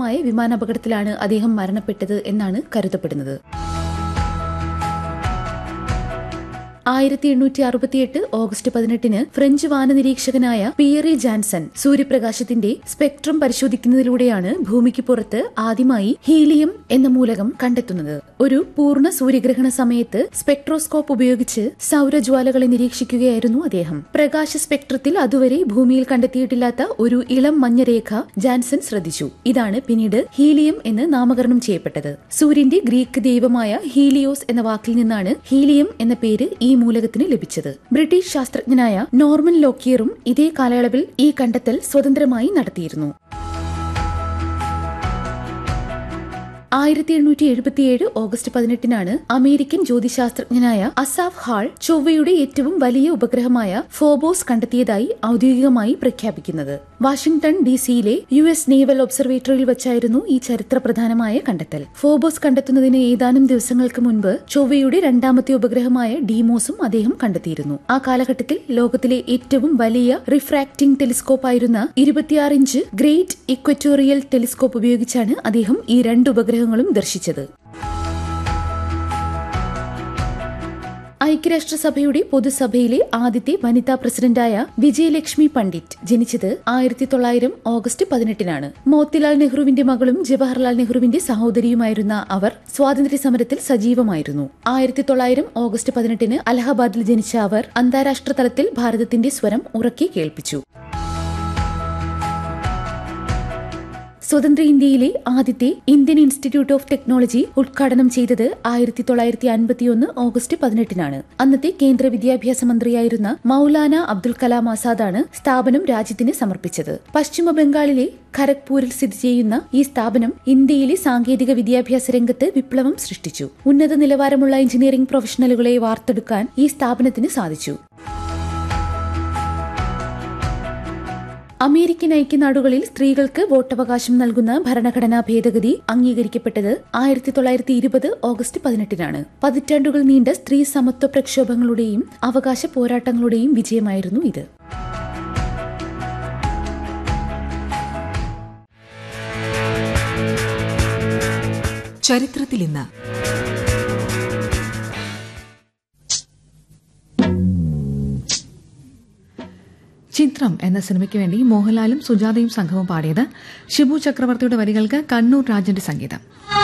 ദാരുണമായ വിമാനാപകടത്തിലാണ് അദ്ദേഹം മരണപ്പെട്ടത് എന്നാണ് കരുതപ്പെടുന്നത് ആയിരത്തി എണ്ണൂറ്റി അറുപത്തിയെട്ട് ഓഗസ്റ്റ് പതിനെട്ടിന് ഫ്രഞ്ച് വാനനിരീക്ഷകനായ പിയറി ജാൻസൺ സൂര്യപ്രകാശത്തിന്റെ സ്പെക്ട്രം പരിശോധിക്കുന്നതിലൂടെയാണ് ഭൂമിക്ക് പുറത്ത് ആദ്യമായി ഹീലിയം എന്ന മൂലകം കണ്ടെത്തുന്നത് ഒരു പൂർണ്ണ സൂര്യഗ്രഹണ സമയത്ത് സ്പെക്ട്രോസ്കോപ്പ് ഉപയോഗിച്ച് സൗരജ്വാലകളെ നിരീക്ഷിക്കുകയായിരുന്നു അദ്ദേഹം പ്രകാശ സ്പെക്ട്രത്തിൽ അതുവരെ ഭൂമിയിൽ കണ്ടെത്തിയിട്ടില്ലാത്ത ഒരു ഇളം മഞ്ഞരേഖ ജാൻസൺ ശ്രദ്ധിച്ചു ഇതാണ് പിന്നീട് ഹീലിയം എന്ന് നാമകരണം ചെയ്യപ്പെട്ടത് സൂര്യന്റെ ഗ്രീക്ക് ദൈവമായ ഹീലിയോസ് എന്ന വാക്കിൽ നിന്നാണ് ഹീലിയം എന്ന പേര് ഈ മൂലകത്തിന് ലഭിച്ചത് ബ്രിട്ടീഷ് ശാസ്ത്രജ്ഞനായ നോർമൻ ലോക്കിയറും ഇതേ കാലയളവിൽ ഈ കണ്ടെത്തൽ സ്വതന്ത്രമായി നടത്തിയിരുന്നു ആയിരത്തി എണ്ണൂറ്റി എഴുപത്തിയേഴ് ഓഗസ്റ്റ് പതിനെട്ടിനാണ് അമേരിക്കൻ ജ്യോതിശാസ്ത്രജ്ഞനായ അസാഫ് ഹാൾ ചൊവ്വയുടെ ഏറ്റവും വലിയ ഉപഗ്രഹമായ ഫോബോസ് കണ്ടെത്തിയതായി ഔദ്യോഗികമായി പ്രഖ്യാപിക്കുന്നത് വാഷിംഗ്ടൺ ഡി സിയിലെ യു എസ് നേവൽ ഒബ്സർവേറ്ററിയിൽ വെച്ചായിരുന്നു ഈ ചരിത്രപ്രധാനമായ കണ്ടെത്തൽ ഫോബോസ് കണ്ടെത്തുന്നതിന് ഏതാനും ദിവസങ്ങൾക്ക് മുൻപ് ചൊവ്വയുടെ രണ്ടാമത്തെ ഉപഗ്രഹമായ ഡീമോസും അദ്ദേഹം കണ്ടെത്തിയിരുന്നു ആ കാലഘട്ടത്തിൽ ലോകത്തിലെ ഏറ്റവും വലിയ റിഫ്രാക്ടിംഗ് ടെലിസ്കോപ്പ് ആയിരുന്ന ഇരുപത്തിയാറ് ഇഞ്ച് ഗ്രേറ്റ് ഇക്വറ്റോറിയൽ ടെലിസ്കോപ്പ് ഉപയോഗിച്ചാണ് അദ്ദേഹം ഈ രണ്ട് ഉപഗ്രഹങ്ങളും ദർശിച്ചത് ഐക്യരാഷ്ട്രസഭയുടെ പൊതുസഭയിലെ ആദ്യത്തെ വനിതാ പ്രസിഡന്റായ വിജയലക്ഷ്മി പണ്ഡിറ്റ് ജനിച്ചത് ആയിരത്തി തൊള്ളായിരം ഓഗസ്റ്റ് പതിനെട്ടിനാണ് മോത്തിലാൽ നെഹ്റുവിന്റെ മകളും ജവഹർലാൽ നെഹ്റുവിന്റെ സഹോദരിയുമായിരുന്ന അവർ സ്വാതന്ത്ര്യ സമരത്തിൽ സജീവമായിരുന്നു ആയിരത്തി തൊള്ളായിരം ഓഗസ്റ്റ് പതിനെട്ടിന് അലഹബാദിൽ ജനിച്ച അവർ അന്താരാഷ്ട്ര തലത്തിൽ ഭാരതത്തിന്റെ സ്വരം ഉറക്കെ കേൾപ്പിച്ചു സ്വതന്ത്ര ഇന്ത്യയിലെ ആദ്യത്തെ ഇന്ത്യൻ ഇൻസ്റ്റിറ്റ്യൂട്ട് ഓഫ് ടെക്നോളജി ഉദ്ഘാടനം ചെയ്തത് ആയിരത്തി തൊള്ളായിരത്തി അൻപത്തിയൊന്ന് ഓഗസ്റ്റ് പതിനെട്ടിനാണ് അന്നത്തെ കേന്ദ്ര വിദ്യാഭ്യാസ മന്ത്രിയായിരുന്ന മൌലാന അബ്ദുൽ കലാം ആസാദാണ് സ്ഥാപനം രാജ്യത്തിന് സമർപ്പിച്ചത് പശ്ചിമ ബംഗാളിലെ ഖരഗ്പൂരിൽ സ്ഥിതി ചെയ്യുന്ന ഈ സ്ഥാപനം ഇന്ത്യയിലെ സാങ്കേതിക വിദ്യാഭ്യാസ രംഗത്ത് വിപ്ലവം സൃഷ്ടിച്ചു ഉന്നത നിലവാരമുള്ള എഞ്ചിനീയറിംഗ് പ്രൊഫഷണലുകളെ വാർത്തെടുക്കാൻ ഈ സ്ഥാപനത്തിന് സാധിച്ചു അമേരിക്കൻ ഐക്യനാടുകളിൽ സ്ത്രീകൾക്ക് വോട്ടവകാശം നൽകുന്ന ഭരണഘടനാ ഭേദഗതി അംഗീകരിക്കപ്പെട്ടത് ആയിരത്തി തൊള്ളായിരത്തി ഇരുപത് ഓഗസ്റ്റ് പതിനെട്ടിനാണ് പതിറ്റാണ്ടുകൾ നീണ്ട സ്ത്രീ സമത്വ പ്രക്ഷോഭങ്ങളുടെയും അവകാശ പോരാട്ടങ്ങളുടെയും വിജയമായിരുന്നു ഇത് ചരിത്രത്തിൽ ഇന്ന് ചിത്രം എന്ന സിനിമയ്ക്ക് വേണ്ടി മോഹൻലാലും സുജാതയും സംഘവും പാടിയത് ഷിബു ചക്രവർത്തിയുടെ വരികൾക്ക് കണ്ണൂർ രാജന്റെ സംഗീതം